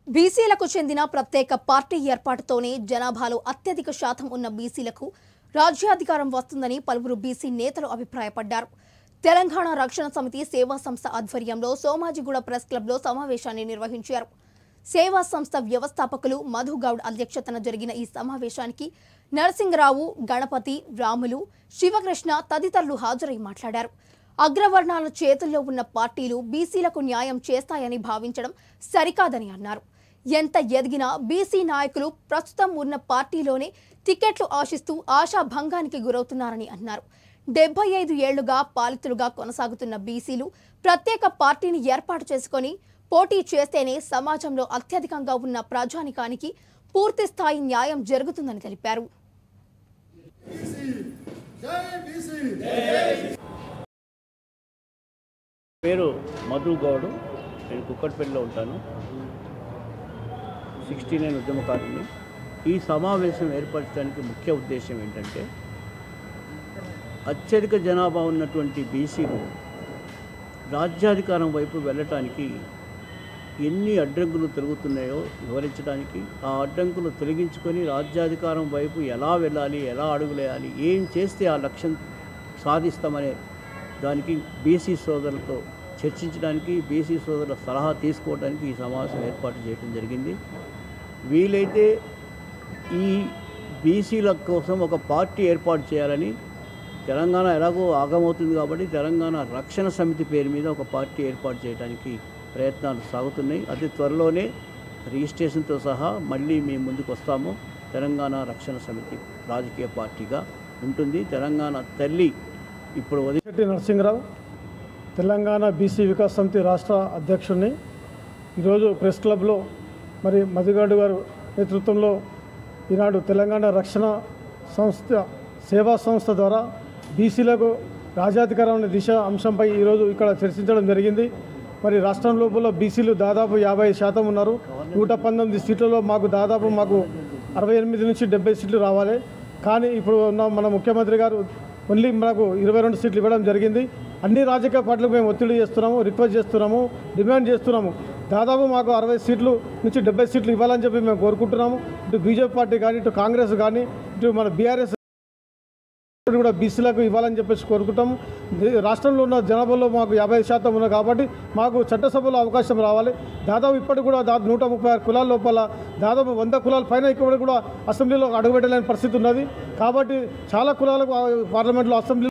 బీసీలకు చెందిన ప్రత్యేక పార్టీ ఏర్పాటుతోనే జనాభాలో అత్యధిక శాతం ఉన్న బీసీలకు రాజ్యాధికారం వస్తుందని పలువురు బీసీ నేతలు అభిప్రాయపడ్డారు తెలంగాణ రక్షణ సమితి సేవా సంస్థ ఆధ్వర్యంలో సోమాజిగూడ ప్రెస్ క్లబ్లో సమావేశాన్ని నిర్వహించారు సేవా సంస్థ వ్యవస్థాపకులు మధుగౌడ్ అధ్యక్షతన జరిగిన ఈ సమావేశానికి నరసింగరావు గణపతి రాములు శివకృష్ణ తదితరులు హాజరై మాట్లాడారు అగ్రవర్ణాల చేతుల్లో ఉన్న పార్టీలు బీసీలకు న్యాయం చేస్తాయని భావించడం సరికాదని అన్నారు ఎంత ఎదిగినా బీసీ నాయకులు ప్రస్తుతం ఉన్న పార్టీలోనే టికెట్లు ఆశిస్తూ ఆశాభంగానికి గురవుతున్నారని అన్నారు డెబ్బై ఐదు ఏళ్లుగా పాలితులుగా కొనసాగుతున్న బీసీలు ప్రత్యేక పార్టీని ఏర్పాటు చేసుకొని పోటీ చేస్తేనే సమాజంలో అత్యధికంగా ఉన్న ప్రజానికానికి పూర్తి స్థాయి న్యాయం జరుగుతుందని తెలిపారు పేరు మధు గౌడ్ నేను కుక్కట్పల్లిలో ఉంటాను సిక్స్టీ నైన్ ఉద్యమకారుని ఈ సమావేశం ఏర్పరచడానికి ముఖ్య ఉద్దేశం ఏంటంటే అత్యధిక జనాభా ఉన్నటువంటి బీసీలు రాజ్యాధికారం వైపు వెళ్ళటానికి ఎన్ని అడ్డంకులు తిరుగుతున్నాయో వివరించడానికి ఆ అడ్డంకులు తొలగించుకొని రాజ్యాధికారం వైపు ఎలా వెళ్ళాలి ఎలా అడుగులేయాలి ఏం చేస్తే ఆ లక్ష్యం సాధిస్తామనే దానికి బీసీ సోదరులతో చర్చించడానికి బీసీ సోదరుల సలహా తీసుకోవడానికి ఈ సమావేశం ఏర్పాటు చేయడం జరిగింది వీలైతే ఈ బీసీల కోసం ఒక పార్టీ ఏర్పాటు చేయాలని తెలంగాణ ఎలాగో ఆగమవుతుంది కాబట్టి తెలంగాణ రక్షణ సమితి పేరు మీద ఒక పార్టీ ఏర్పాటు చేయడానికి ప్రయత్నాలు సాగుతున్నాయి అతి త్వరలోనే రిజిస్ట్రేషన్తో సహా మళ్ళీ మేము ముందుకు వస్తాము తెలంగాణ రక్షణ సమితి రాజకీయ పార్టీగా ఉంటుంది తెలంగాణ తల్లి ఇప్పుడు వదిలి శెట్టి నరసింహరావు తెలంగాణ బీసీ వికాస్ సమితి రాష్ట్ర అధ్యక్షుడిని ఈరోజు ప్రెస్ క్లబ్లో మరి మధుగాడు గారు నేతృత్వంలో ఈనాడు తెలంగాణ రక్షణ సంస్థ సేవా సంస్థ ద్వారా బీసీలకు రాజ్యాధికారం అనే దిశ అంశంపై ఈరోజు ఇక్కడ చర్చించడం జరిగింది మరి రాష్ట్రం లోపల బీసీలు దాదాపు యాభై శాతం ఉన్నారు నూట పంతొమ్మిది సీట్లలో మాకు దాదాపు మాకు అరవై ఎనిమిది నుంచి డెబ్బై సీట్లు రావాలి కానీ ఇప్పుడు ఉన్న మన ముఖ్యమంత్రి గారు ఓన్లీ మనకు ఇరవై రెండు సీట్లు ఇవ్వడం జరిగింది అన్ని రాజకీయ పార్టీలకు మేము ఒత్తిడి చేస్తున్నాము రిక్వెస్ట్ చేస్తున్నాము డిమాండ్ చేస్తున్నాము దాదాపు మాకు అరవై సీట్లు నుంచి డెబ్బై సీట్లు ఇవ్వాలని చెప్పి మేము కోరుకుంటున్నాము ఇటు బీజేపీ పార్టీ కానీ ఇటు కాంగ్రెస్ కానీ ఇటు మన బీఆర్ఎస్ కూడా బీసీలకు ఇవ్వాలని చెప్పేసి కోరుకుంటాము దే- రాష్ట్రంలో ఉన్న జనాభాలో మాకు యాభై శాతం ఉన్నాయి కాబట్టి మాకు చట్టసభలో అవకాశం రావాలి దాదాపు ఇప్పటికి కూడా దాదాపు నూట ముప్పై ఆరు కులాల లోపల దాదాపు వంద కులాల పైన ఇక్కడ కూడా అసెంబ్లీలో అడుగుపెట్టలేని పరిస్థితి ఉన్నది కాబట్టి చాలా కులాలకు ఆ పార్లమెంట్లో అసెంబ్లీలో